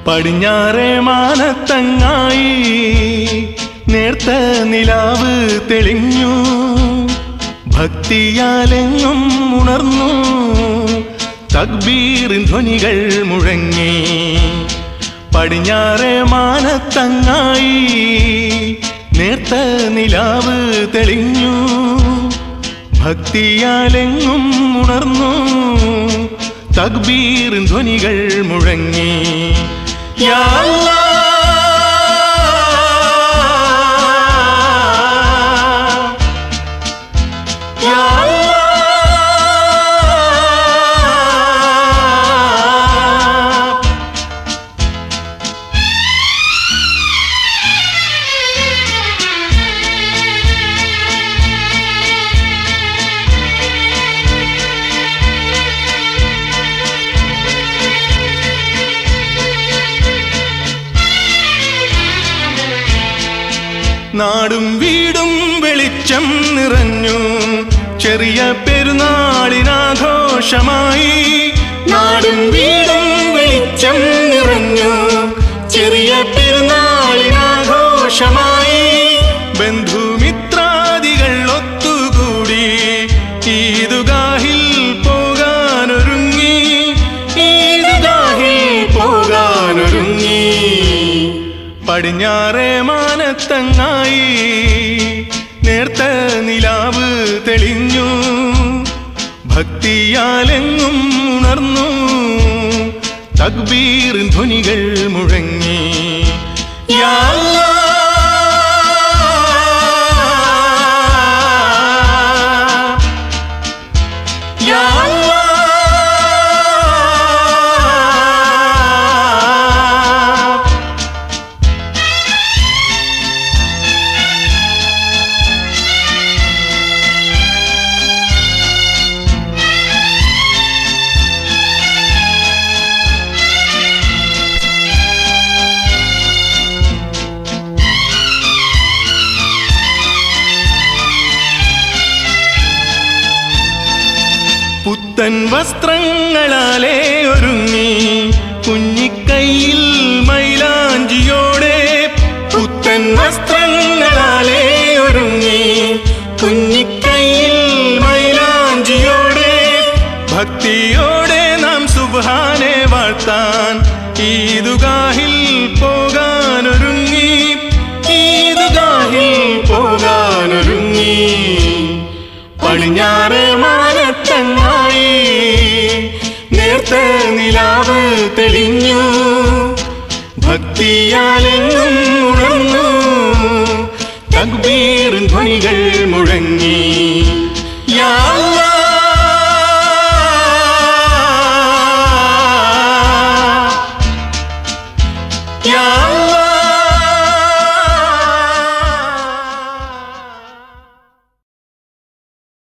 പടിഞ്ഞാറേ മാനത്തങ്ങായി നേർത്ത നിലാവ് തെളിഞ്ഞു ഭക്തിയാലെങ്ങും ഉണർന്നു തക്ബീറിൻ ധ്വനികൾ മുഴങ്ങി പടിഞ്ഞാറേ മാനത്തങ്ങായി നേർത്ത നിലാവ് തെളിഞ്ഞു ഭക്തിയാലെങ്ങും ഉണർന്നു തക്ബീറിൻ ധ്വനികൾ മുഴങ്ങി യാ അല്ലാഹ് യാ അല്ലാഹ് നാടും വീടും വെളിച്ചം നിറഞ്ഞു ചെറിയ പെരുന്നാളിനാഘോഷമായി നാടും വീടും വെളിച്ചം നിറഞ്ഞു ചെറിയ പെരുന്നാളിനാഘോഷമായി ബന്ധുമിത്രാദികൾ ഒത്തുകൂടി ഈദുഗാഹിൽ പോകാനൊരുങ്ങി ഈദുഗാഹിൽ പോകാനൊരുങ്ങി പടിഞ്ഞാറേ മാനത്തങ്ങായി നേർത്ത നിലാവ് തെളിഞ്ഞു ഭക്തിയാലെങ്ങും ഉണർന്നു തക്ബീറിൻ ധ്വനികൾ മുഴങ്ങി യാ അല്ലാഹ് യാ അല്ലാഹ് പുത്തൻ വസ്ത്രങ്ങളാലേ ഒരുങ്ങി കുഞ്ഞിക്കൈയിൽ മൈലാഞ്ചിയോടെ പുത്തൻ വസ്ത്രങ്ങളാലേ ഒരുങ്ങി കുഞ്ഞിക്കൈയിൽ മൈലാഞ്ചിയോടെ ഭക്തിയോടെ നാം സുബാനെ വാഴ്ത്താൻ ഈദുഗാഹിൽ പോകാനൊരുങ്ങി ഈദുഗാഹിൽ പോകാനൊരുങ്ങി പടിഞ്ഞാറ് മാനത്തങ്ങായി നേർത്ത നിലാവ് തെളിഞ്ഞു ഭക്തിയാലെങ്ങും ഉണർന്നു തക്ബീറിൻ ധ്വനികൾ മുഴങ്ങി യാ